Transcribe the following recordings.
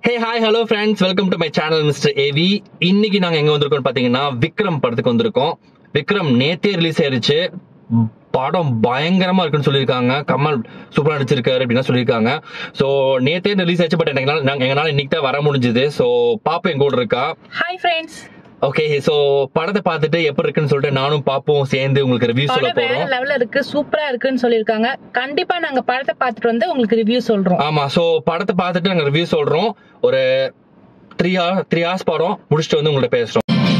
Hey hi hello friends welcome to my channel mister AV இன்னைக்கு நாங்க எங்க வந்திருக்கோம் பாத்தீங்கன்னா விக்ரம் படத்துக்கு வந்திருக்கோம் விக்ரம் நேத்தே ரிலீஸ் ஆயிருச்சு ம், படம் பயங்கரமா இருக்குன்னு சொல்லியிருக்காங்க கமல் சூப்பரா நடிச்சிருக்காரு அப்படின்னா சொல்லியிருக்காங்க ஸோ நேத்தே ரிலீஸ் ஆச்சு பட் எங்களால நாங்க எங்களால இன்னைக்கு தான் வர முடிஞ்சுது ஸோ பாப்பா எங்க கூட இருக்கா ஹாய் ஃப்ரெண்ட்ஸ் ஓகே ஸோ படத்தை பார்த்துட்டு எப்படி இருக்குன்னு சொல்லிட்டு நானும் பாப்போம் சேர்ந்து உங்களுக்கு ரிவ்யூ சொல்ல படம் வேற போறோம் லெவல்ல இருக்கு சூப்பரா இருக்குன்னு சொல்லிருக்காங்க கண்டிப்பா நாங்க படத்தை பார்த்துட்டு வந்து உங்களுக்கு ரிவ்யூ சொல்றோம் ஆமா ஸோ படத்தை பார்த்துட்டு நாங்க ரிவ்யூ சொல்றோம் ஒரு த்ரீ ஹவர் த்ரீ ஹவர்ஸ் படம் முடிச்சுட்டு வந்து உங்கள்ட்ட பேசுறோம்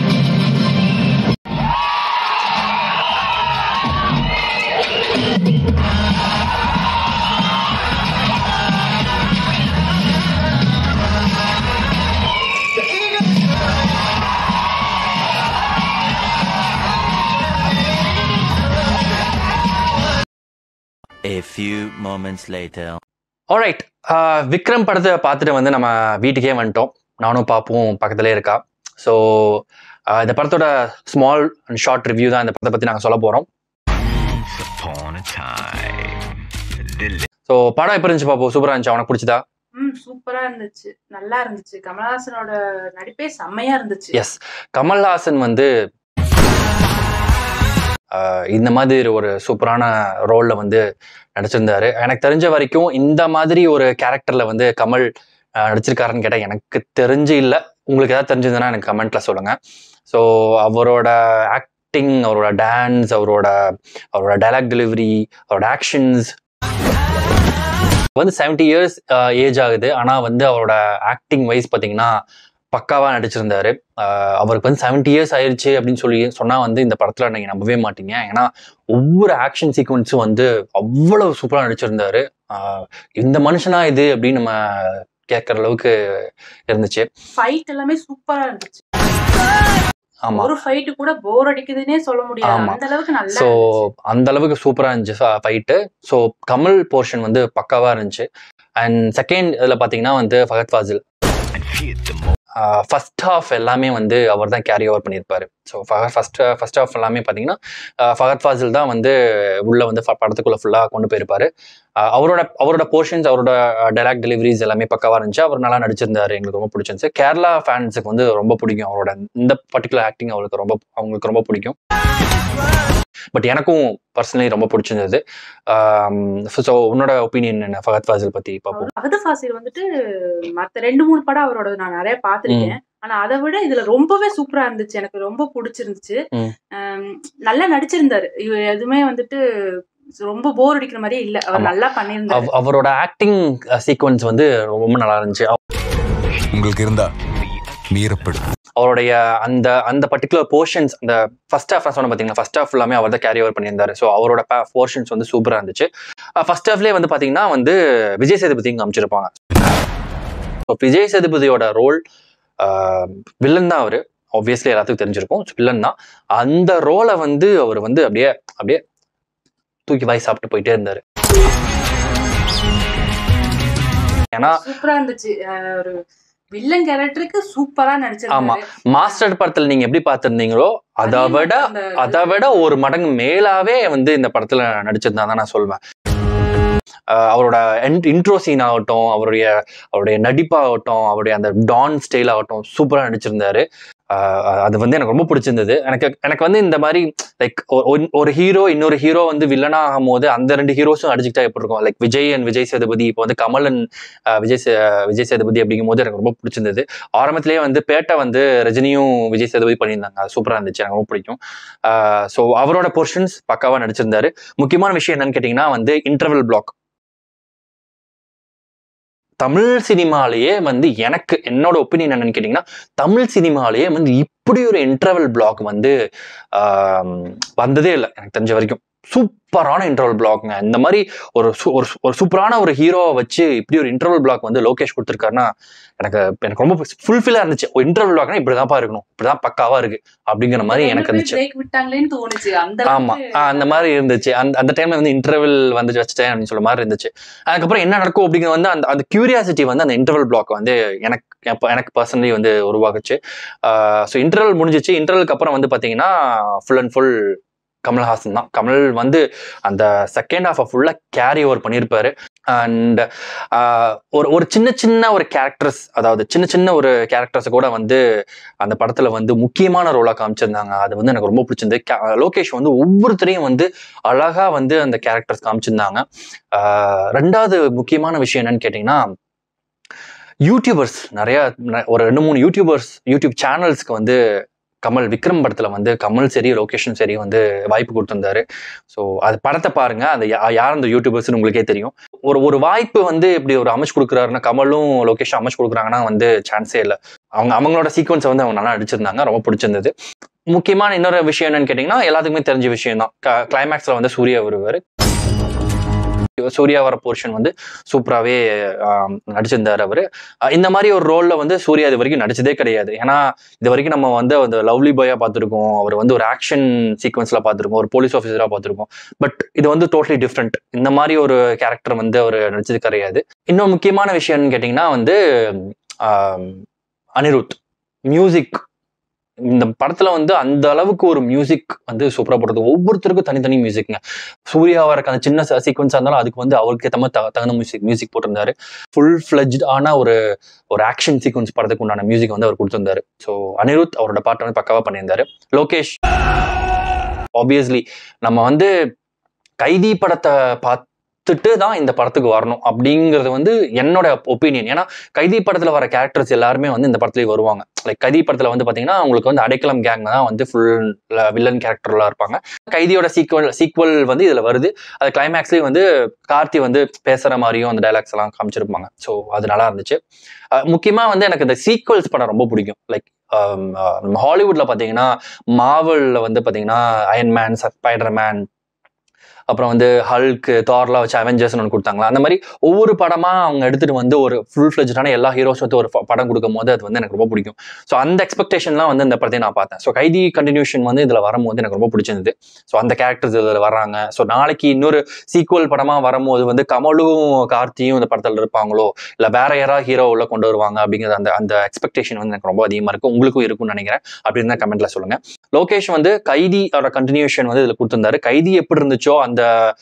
A few moments later. Alright Vikram படத்தை பார்த்துட்டு வந்து நம்ம வீட்டுக்கே வந்துட்டோம் நானும் பாப்பும் பக்கத்துலேயே இருக்கா ஸோ இந்த படத்தோட ஸ்மால் அண்ட் ஷார்ட் ரிவ்யூ தான் இந்த படத்தை பற்றி நாங்கள் சொல்ல போகிறோம் Upon a time. ஸோ படம் எப்படி இருந்துச்சு பாப்போம் சூப்பராக இருந்துச்சு அவனுக்கு பிடிச்சதா ம் சூப்பரா இருந்துச்சு நல்லா இருந்துச்சு கமலஹாசனோட நடிப்பே செம்மையா இருந்துச்சு எஸ் கமல்ஹாசன் வந்து ஆஹ், இந்த மாதிரி ஒரு சூப்பரான ரோலில் வந்து நடிச்சிருந்தாரு எனக்கு தெரிஞ்ச வரைக்கும் இந்த மாதிரி ஒரு கேரக்டர்ல வந்து கமல் ஆஹ், நடிச்சிருக்காருன்னு கேட்டால் எனக்கு தெரிஞ்சு இல்லை உங்களுக்கு ஏதாவது தெரிஞ்சதுன்னா எனக்கு கமெண்ட்ல சொல்லுங்க ஸோ அவரோட ஆக்டிங் அவரோட டான்ஸ் அவரோட அவரோட டைலாக் டெலிவரி அவரோட ஆக்ஷன்ஸ் வந்து செவன்டி இயர்ஸ் ஏஜ் ஆகுது ஆனால் வந்து அவரோட ஆக்டிங் வைஸ் பார்த்தீங்கன்னா பக்காவாக நடிச்சிருந்தாரு ஆஹ் அவருக்கு வந்து செவன்டி இயர்ஸ் ஆயிருச்சு அப்படின்னு சொல்லி சொன்னால் வந்து இந்த படத்தில் நீங்கள் நம்பவே மாட்டீங்க ஏன்னா ஒவ்வொரு ஆக்ஷன் சீக்வன்ஸும் வந்து அவ்வளவு சூப்பராக நடிச்சிருந்தாரு ஆஹ் இந்த மனுஷனா இது அப்படின்னு நம்ம கேட்குற அளவுக்கு இருந்துச்சு ஃபைட் எல்லாமே சூப்பரா இருந்துச்சு ஆமாம் ஒரு ஃபைட் கூட போர் அடிக்குதுன்னே சொல்ல முடியாது ஆமா. அந்த அளவுக்கு நல்லா ஸோ இருந்துச்சு. அந்த அளவுக்கு சூப்பராக இருந்துச்சு ஃபைட்டு ஸோ கமல் போர்ஷன் வந்து பக்காவாக இருந்துச்சு அண்ட் செகண்ட் இதில் பார்த்தீங்கன்னா வந்து ஃபகத் ஃபாசில் ஃபர்ஸ்ட் ஹாஃப் எல்லாமே வந்து அவர் தான் கேரி ஓவர் பண்ணியிருப்பாரு ஸோ ஃபர்ஸ்ட் ஃபர்ஸ்ட் ஹாஃப் எல்லாமே பார்த்தீங்கன்னா ஆஹ் ஃபகத் ஃபாசில் தான் வந்து உள்ள வந்து ஃப- படத்துக்குள்ள ஃபுல்லாக கொண்டு போயிருப்பாரு ஆஹ் அவரோட அவரோட போர்ஷன்ஸ் அவரோட டைலாக் டெலிவரிஸ் எல்லாமே பக்காவாக இருந்துச்சு அவர் நல்லா நடிச்சிருந்தாரு எங்களுக்கு ரொம்ப பிடிச்சிருந்துச்சு கேரளா ஃபேன்ஸுக்கு வந்து ரொம்ப பிடிக்கும் அவரோட இந்த பர்டிகுலர் ஆக்டிங் அவருக்கு ரொம்ப அவங்களுக்கு ரொம்ப பிடிக்கும் பட் எனக்கும் பர்சனலி ரொம்ப பிடிச்சிருந்தது ஸோ உன்னோட ஒப்பீனியன் என்ன ஃபகத் ஃபாசில் பற்றி பார்ப்போம் ஃபகத் ஃபாசில் வந்துட்டு மத்த ரெண்டு மூணு படம் அவரோட நான் நிறைய பார்த்திருக்கேன் ஆனா அதை விட இதுல ரொம்பவே சூப்பரா இருந்துச்சு எனக்கு ரொம்ப பிடிச்சிருந்துச்சு ம். ஆம், நல்லா நடிச்சிருந்தாரு இவ எதுவுமே வந்துட்டு ரொம்ப போர் அடிக்கிற மாதிரியே இல்ல அவர் ஆமா. நல்லா பண்ணியிருந்தாரு அவ- அவரோட ஆக்டிங் சீக்வன்ஸ் வந்து ரொம்ப நல்லா இருந்துச்சு உங்களுக்கு இருந்தா மீறப்படும் அவருடைய அந்த அந்த பர்டிகுலர் போர்ஷன்ஸ் அந்த ஃபர்ஸ்ட் ஹாஃப் சொன்ன பார்த்தீங்கன்னா ஃபர்ஸ்ட் ஹாஃப் எல்லாமே அவர் தான் கேரி ஓவர் பண்ணியிருந்தாரு ஸோ அவரோட போர்ஷன்ஸ் வந்து சூப்பராக இருந்துச்சு ஃபர்ஸ்ட் ஹாஃப்லேயே வந்து பார்த்தீங்கன்னா வந்து விஜய் சேதுபதி இங்கே அமைச்சிருப்பாங்க ஸோ விஜய் சேதுபதியோட ரோல் வில்லன் தான் அவர் ஆப்வியஸ்லி எல்லாத்துக்கும் தெரிஞ்சிருக்கும் வில்லன் தான் அந்த ரோலை வந்து அவர் வந்து அப்படியே அப்படியே தூக்கி வாய் சாப்பிட்டு போயிட்டே இருந்தாரு ஏன்னா சூப்பரா இருந்துச்சு அஹ் ஒரு வில்லன் கேரக்டருக்கு சூப்பரா ஆமா. நடிச்சிருந்தாரு மாஸ்டர் படத்துல நீங்க எப்படி பார்த்திருந்தீங்களோ அதை அதே விட அந்த அதை விட ஒரு மடங்கு மேலாவே வந்து இந்த படத்துல நடிச்சிருந்தா தான் நான் சொல்வேன் அஹ் அவரோட இன்ட்ரோ சீன் ஆகட்டும் அவருடைய அவருடைய நடிப்பாகட்டும் அவருடைய அந்த டான் ஸ்டைல் ஆகட்டும் சூப்பரா நடிச்சிருந்தாரு அஹ் அது வந்து எனக்கு ரொம்ப பிடிச்சிருந்தது எனக்கு எனக்கு வந்து இந்த மாதிரி லைக் ஒரு ஹீரோ இன்னொரு ஹீரோ வந்து வில்லனா ஆகும் போது அந்த ரெண்டு ஹீரோஸும் அடிச்சுக்கிட்டா எப்படி இருக்கும் லைக் விஜய் அண்ட் விஜய் சேதுபதி இப்போ வந்து கமல் and அஹ் விஜய் சே- விஜய் சேதுபதி அப்படிங்கும் போது எனக்கு ரொம்ப பிடிச்சிருந்தது ஆரம்பத்திலேயே வந்து பேட்டை வந்து ரஜினியும் விஜய் சேதுபதி பண்ணியிருந்தாங்க அது சூப்பராக இருந்துச்சு எனக்கு ரொம்ப பிடிக்கும் ஸோ அவரோட போர்ஷன்ஸ் பக்காவாக நடிச்சிருந்தாரு முக்கியமான விஷயம் என்னன்னு கேட்டிங்கன்னா வந்து இன்டர்வல் பிளாக் தமிழ் சினிமாலேயே வந்து எனக்கு என்னோட ஒப்பீனியன் என்னன்னு கேட்டிங்கன்னா தமிழ் சினிமாலேயே வந்து இப்படி ஒரு இன்டர்வல் பிளாக் வந்து ஆம், வந்ததே இல்லை எனக்கு தெரிஞ்ச வரைக்கும் சூப்பரான இன்டர்வல் பிளாக்ங்க இந்த மாதிரி ஒரு சு- ஒரு சு- ஒரு சூப்பரான ஒரு ஹீரோவை வச்சு இப்படி ஒரு இன்டர்வல் பிளாக் வந்து லோகேஷ் கொடுத்துருக்காருன்னா எனக்கு எனக்கு ரொம்ப ஃபுல்ஃபில்லாக இருந்துச்சு ஒரு இன்டர்வல் பிளாக்னா இப்படிதான்ப்பா இருக்கணும் இப்படிதான் பக்காவா இருக்கு அப்படிங்கிற மாதிரி எனக்கு இருந்துச்சு பிரேக் விட்டாங்களேன்னு தோணுச்சு அந்த ஆமா அளவுக்கு ஆ, அந்த மாதிரி இருந்துச்சு அந்த அந்த டைம்ல வந்து இன்டர்வல் வந்து வச்சுட்டேன் அப்படின்னு சொல்ல மாதிரி இருந்துச்சு அதுக்கப்புறம் என்ன நடக்கும் அப்படிங்கிறது வந்து அந்த அந்த கியூரியாசிட்டி வந்து அந்த இன்டர்வல் பிளாக் வந்து எனக்கு எப்ப- எனக்கு பர்சனலி வந்து உருவாகுச்சு ஸோ இன்டர்வல் முடிஞ்சிச்சு இன்டர்வலுக்கு அப்புறம் வந்து பாத்தீங்கன்னா ஃபுல் அண்ட் ஃபுல் கமல்ஹாசன் தான் கமல் வந்து அந்த செகண்ட் ஹாஃபை ஃபுல்லாக கேரி ஓவர் பண்ணியிருப்பாரு அண்ட் ஒரு ஒரு சின்ன சின்ன ஒரு கேரக்டர்ஸ் அதாவது சின்ன சின்ன ஒரு கேரக்டர்ஸ் கூட வந்து அந்த படத்துல வந்து முக்கியமான ரோலா காமிச்சிருந்தாங்க அது வந்து எனக்கு ரொம்ப பிடிச்சிருந்து கே- லோகேஷ் வந்து ஒவ்வொருத்தரையும் வந்து அழகா வந்து அந்த கேரக்டர்ஸ் காமிச்சிருந்தாங்க ஆஹ் ரெண்டாவது முக்கியமான விஷயம் என்னன்னு கேட்டிங்கன்னா யூடியூபர்ஸ் நிறைய ந- ஒரு ரெண்டு மூணு யூடியூபர்ஸ் யூடியூப் சேனல்ஸ்க்கு வந்து கமல் விக்ரம் படத்துல வந்து கமல் சரி லோகேஷும் சரி வந்து வாய்ப்பு கொடுத்திருந்தாரு ஸோ அது படத்தை பாருங்க அந்த யா- யார் அந்த யூடியூபர்ஸ்னு உங்களுக்கே தெரியும் ஒரு ஒரு வாய்ப்பு வந்து இப்படி ஒரு அமைச்சு கொடுக்குறாருன்னா கமலும் லோகேஷும் அமைச்சு கொடுக்குறாங்கன்னா வந்து சான்ஸே இல்லை அவங்க அவங்களோட சீக்வன்ஸை வந்து அவங்க நல்லா நடிச்சிருந்தாங்க ரொம்ப பிடிச்சிருந்தது முக்கியமான இன்னொரு விஷயம் என்னன்னு கேட்டிங்கன்னா எல்லாத்துக்குமே தெரிஞ்ச விஷயம் தான் கிளைமேக்ஸில் வந்து சூர்யா வருவார் சூர்யா வர போர்ஷன் வந்து சூப்பராகவே நடிச்சிருந்தார் அவர் இந்த மாதிரி ஒரு ரோலில் வந்து சூர்யா இது வரைக்கும் நடிச்சதே கிடையாது ஏன்னா இது வரைக்கும் நம்ம வந்து அந்த லவ்லி பாயாக பார்த்துருக்கோம் அவர் வந்து ஒரு ஆக்ஷன் சீக்வன்ஸில் பார்த்துருக்கோம் ஒரு போலீஸ் ஆஃபீஸராக பார்த்துருக்கோம் பட் இது வந்து டோட்டலி டிஃப்ரெண்ட் இந்த மாதிரி ஒரு கேரக்டர் வந்து அவர் நடிச்சது கிடையாது இன்னும் முக்கியமான விஷயம்னு கேட்டிங்கன்னா வந்து ஆம், அனிருத் மியூசிக் இந்த படத்துல வந்து அந்த அளவுக்கு ஒரு மியூசிக் வந்து சூப்பரா போடுறது ஒவ்வொருத்தருக்கும் தனித்தனி மியூசிக்ங்க சூர்யாவா இருக்க அந்த சின்ன சீக்வன்ஸா இருந்தாலும் அதுக்கு வந்து அவருக்கு ஏற்ற மாதிரி த- தகுந்த மியூசிக் மியூசிக் போட்டிருந்தாரு ஃபுல் ஃபிளஜ் ஆன ஒரு ஒரு ஆக்ஷன் சீக்வன்ஸ் படத்துக்கு உண்டான மியூசிக் வந்து அவர் கொடுத்திருந்தாரு ஸோ அனிருத் அவரோட பாட்டை வந்து பக்காவா பண்ணியிருந்தாரு லோகேஷ் ஆப்வியஸ்லி நம்ம வந்து கைதி படத்தை பார்த்துட்டு தான் இந்த படத்துக்கு வரணும் அப்படிங்கிறது வந்து என்னோட ஒப்பீனியன் ஏன்னா கைதி படத்துல வர கேரக்டர்ஸ் எல்லாருமே வந்து இந்த படத்துலயே வருவாங்க லைக் கைதி படத்துல வந்து பாத்தீங்கன்னா உங்களுக்கு வந்து அடைக்கலம் கேங் தான் வந்து ஃபுல் வில்லன் கேரக்டர்லாம் இருப்பாங்க கைதியோட சீக்வல் சீக்வல் வந்து இதுல வருது அது கிளைமேக்ஸ்லயும் வந்து கார்த்தி வந்து பேசுற மாதிரியும் அந்த டைலாக்ஸ் எல்லாம் காமிச்சிருப்பாங்க ஸோ அது நல்லா இருந்துச்சு அஹ் முக்கியமா வந்து எனக்கு இந்த சீக்வல்ஸ் படம் ரொம்ப பிடிக்கும் லைக் நம்ம ஹாலிவுட்ல பாத்தீங்கன்னா மாவல்ல வந்து பாத்தீங்கன்னா அயன்மேன் ஸ்பைடர் மேன் அப்புறம் வந்து ஹல்க் தார்லாம் வச்சு அவெஞ்சர்ஸ்னு ஒன்று கொடுத்தாங்களா அந்த மாதிரி ஒவ்வொரு படமா அவங்க எடுத்துட்டு வந்து ஒரு ஃபுல் ஃபிளஜான எல்லா ஹீரோஸ் வந்து ஒரு ப- படம் கொடுக்கும் போது அது வந்து எனக்கு ரொம்ப பிடிக்கும் ஸோ அந்த எக்ஸ்பெக்டேஷன்லாம் வந்து இந்த படத்தை நான் பார்த்தேன் ஸோ கைதி கண்டினியூஷன் வந்து இதுல வரும்போது எனக்கு ரொம்ப பிடிச்சிருந்தது ஸோ அந்த கேரக்டர்ஸ் இதில் வர்றாங்க ஸோ நாளைக்கு இன்னொரு சீக்குவல் படமா வரும்போது வந்து கமலும் கார்த்தியும் இந்த படத்துல இருப்பாங்களோ இல்லை வேற யாராவது ஹீரோ உள்ள கொண்டு வருவாங்க அப்படிங்கிற அந்த அந்த எக்ஸ்பெக்டேஷன் வந்து எனக்கு ரொம்ப அதிகமா இருக்கு உங்களுக்கும் இருக்கும்னு நினைக்கிறேன் அப்படின்னு தான் கமெண்ட்ல சொல்லுங்க லோகேஷ் வந்து கைதி அவரோட கண்டினியூஷன் வந்து இதுல கொடுத்திருந்தாரு கைதி எப்படி இருந்துச்சோ அந்த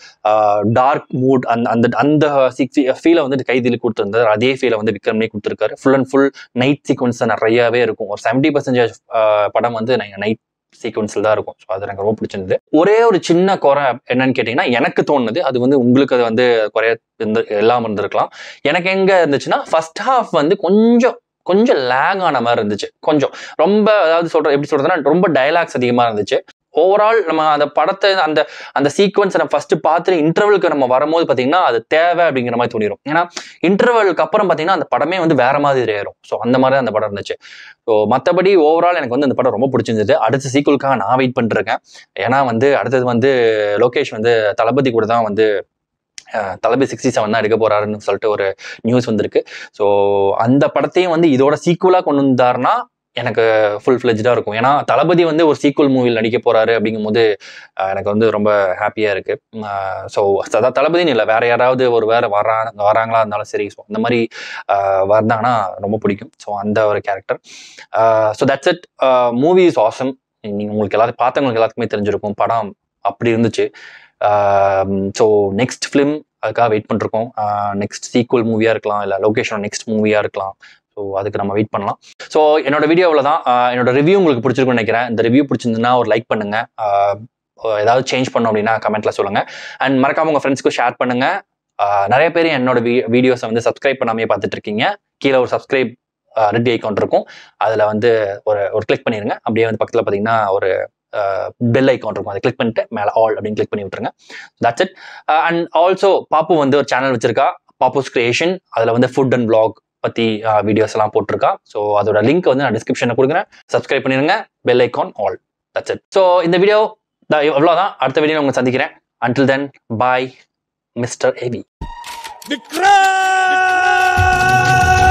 டார்க் மூட் அந்த அந்த அந்த ஃபீலை வந்து கைதியில் கொடுத்திருந்தாரு அதே ஃபீலை வந்து விக்ரம்னே கொடுத்திருக்காரு full and full night sequence நிறையவே இருக்கும் ஒரு செவன்டி பர்சன்டேஜ் படம் வந்து நைட் சீக்வன்ஸில் தான் இருக்கும் ஸோ அது எனக்கு ரொம்ப பிடிச்சிருந்தது ஒரே ஒரு சின்ன குறை என்னன்னு கேட்டிங்கன்னா எனக்கு தோணுது அது வந்து உங்களுக்கு அது வந்து குறைய இருந்து எல்லாம் இருந்திருக்கலாம் எனக்கு எங்க இருந்துச்சுன்னா ஃபர்ஸ்ட் ஹாஃப் வந்து கொஞ்சம் கொஞ்சம் லேக் ஆன மாதிரி இருந்துச்சு கொஞ்சம் ரொம்ப அதாவது சொல்ற எப்படி சொல்றதுன்னா ரொம்ப டயலாக்ஸ் அதிகமா இருந்துச்சு ஓவரால் நம்ம அந்த படத்தை அந்த அந்த சீக்வன்ஸ் நம்ம ஃபர்ஸ்ட் பார்த்து இன்டர்வலுக்கு நம்ம வரும்போது பாத்தீங்கன்னா அது தேவை அப்படிங்கிற மாதிரி தோணிரும் ஏன்னா இன்டர்வலுக்கு அப்புறம் பாத்தீங்கன்னா அந்த படமே வந்து வேற மாதிரி ஆயிரும் ஸோ அந்த மாதிரி தான் அந்த படம் இருந்துச்சு ஸோ மற்றபடி ஓவரால் எனக்கு வந்து அந்த படம் ரொம்ப பிடிச்சிருந்தது அடுத்த சீக்குவலுக்காக நான் வெயிட் பண்ணிட்டு இருக்கேன் ஏன்னா வந்து அடுத்தது வந்து லோகேஷ் வந்து தளபதி கூட தான் வந்து அஹ், தளபதி சிக்ஸ்டி செவன் தான் எடுக்க போறாருன்னு சொல்லிட்டு ஒரு நியூஸ் வந்திருக்கு ஸோ அந்த படத்தையும் வந்து இதோட சீக்குவலாக கொண்டு வந்தாருன்னா எனக்கு ஃபுல் ஃபிளெஜ்டாக இருக்கும் ஏன்னா தளபதி வந்து ஒரு சீக்குவல் மூவியில் நடிக்க போறாரு அப்படிங்கும்போது அஹ், எனக்கு வந்து ரொம்ப ஹாப்பியாக இருக்கு ஸோ அதான் தளபதினு இல்லை வேற யாராவது ஒரு வேற வராங்க வராங்களா இருந்தாலும் சரி ஸோ அந்த மாதிரி அஹ், வந்தாங்கன்னா ரொம்ப பிடிக்கும் ஸோ அந்த ஒரு character so that's it movie is awesome நீங்க உங்களுக்கு எல்லாரும் பார்த்தவங்களுக்கு எல்லாத்துக்குமே தெரிஞ்சிருக்கும் படம் அப்படி இருந்துச்சு ஸோ நெக்ஸ்ட் ஃபிலிம் அதுக்காக வெயிட் பண்ணிருக்கோம் நெக்ஸ்ட் சீக்குவல் மூவியாக இருக்கலாம் இல்லை லொகேஷன் நெக்ஸ்ட் மூவியாக இருக்கலாம் ஸோ அதுக்கு நம்ம வெயிட் பண்ணலாம் ஸோ என்னோட வீடியோவில் தான் ஆஹ் என்னோட ரிவ்யூ உங்களுக்கு பிடிச்சிருக்கும்னு நினைக்கிறேன் இந்த ரிவ்யூ பிடிச்சிருந்துன்னா ஒரு லைக் பண்ணுங்க ஆஹ் ஏதாவது சேஞ்ச் பண்ணோம் அப்படின்னா கமெண்ட்ல சொல்லுங்க அண்ட் மறக்காம உங்க ஃப்ரெண்ட்ஸ்க்கு ஷேர் பண்ணுங்க ஆஹ் நிறைய பேர் என்னோட வீடியோஸை வந்து சப்ஸ்கிரைப் பண்ணாமே பார்த்துட்டு இருக்கீங்க கீழே ஒரு சப்ஸ்கிரைப் ரெட் ஐக்கான் இருக்கும் அதில் வந்து ஒரு ஒரு கிளிக் பண்ணிருங்க அப்படியே வந்து பக்கத்தில் பார்த்தீங்கன்னா ஒரு பெல் ஐக்கான் இருக்கும் அதை கிளிக் பண்ணிட்டு மேலே ஆல் அப்படின்னு கிளிக் பண்ணி விட்டுருங்க தட்ஸ் இட் அண்ட் ஆல்சோ பாப்பு வந்து ஒரு சேனல் வச்சிருக்கா பாப்புஸ் கிரியேஷன் அதில் வந்து ஃபுட் அண்ட் vlog பற்றி வீடியோஸ் எல்லாம் போட்டிருக்கா ஸோ அதோட லிங்க் வந்து நான் டிஸ்கிரிப்ஷனில் கொடுக்குறேன் சப்ஸ்கிரைப் பண்ணிருங்க bell icon all that's it so இந்த வீடியோ இவ்வளோதான் அடுத்த வீடியோ உங்களை சந்திக்கிறேன் until then bye mister AV Vikram